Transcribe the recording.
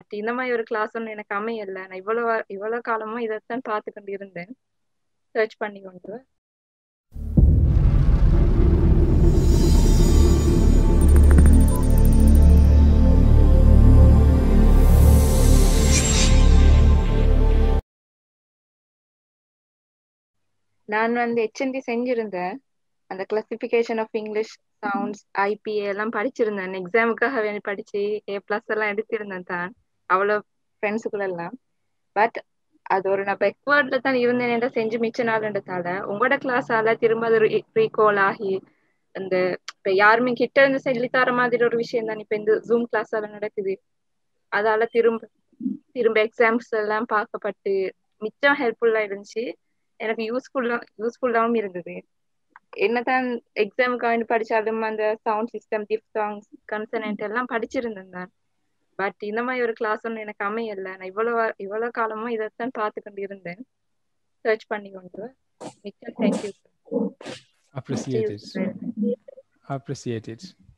But இந்த மாதிரி ஒரு கிளாஸ் ஒன்று எனக்கு அமையல நான் இவ்வளோ இவ்வளோ காலமா இதைத்தான் பார்த்து கொண்டு இருந்தேன் சர்ச் பண்ணி கொண்டு நான் வந்து ஹெச்என்டி செஞ்சிருந்தேன் அந்த classification of English sounds IPA எல்லாம் படிச்சிருந்தேன் எக்ஸாமுக்காக வேண்டி படிச்சு ஏ பிளஸ் எல்லாம் எடுத்திருந்தேன் தான் அவ்வளோ ஃப்ரெண்ட்ஸுக்குள்ள எல்லாம் பட் அது ஒரு நான் பெக்வேர்ட்ல தான் இருந்தேன் செஞ்சு மிச்ச நாள்ன்றதால உங்களோட கிளாஸால திரும்ப அது ரீகால் ஆகி அந்த இப்ப யாருமே கிட்ட இருந்து சொல்லி தர மாதிரி ஒரு விஷயம் தான் இப்ப இந்த ஜூம் கிளாஸால நடக்குது அதால திரும்ப திரும்ப எக்ஸாம்ஸ் எல்லாம் பார்க்கப்பட்டு மிச்சம் ஹெல்ப்ஃபுல்லா இருந்துச்சு எனக்கு யூஸ்ஃபுல்லா யூஸ்ஃபுல்லாவும் இருந்தது என்னதான் எக்ஸாமுக்கு படிச்சாலும் அந்த sound system diphthongs consonant எல்லாம் படிச்சிருந்தேன் தான் பட் இந்த மாதிரி ஒரு கிளாஸ் ஒன்று எனக்கு அமையல நான் இவ்வளோ இவ்வளோ காலமா இதைத்தான் பார்த்து கொண்டு இருந்தேன் சர்ச் பண்ணி கொண்டு மிச்சம் thank you Appreciate it. Appreciate it.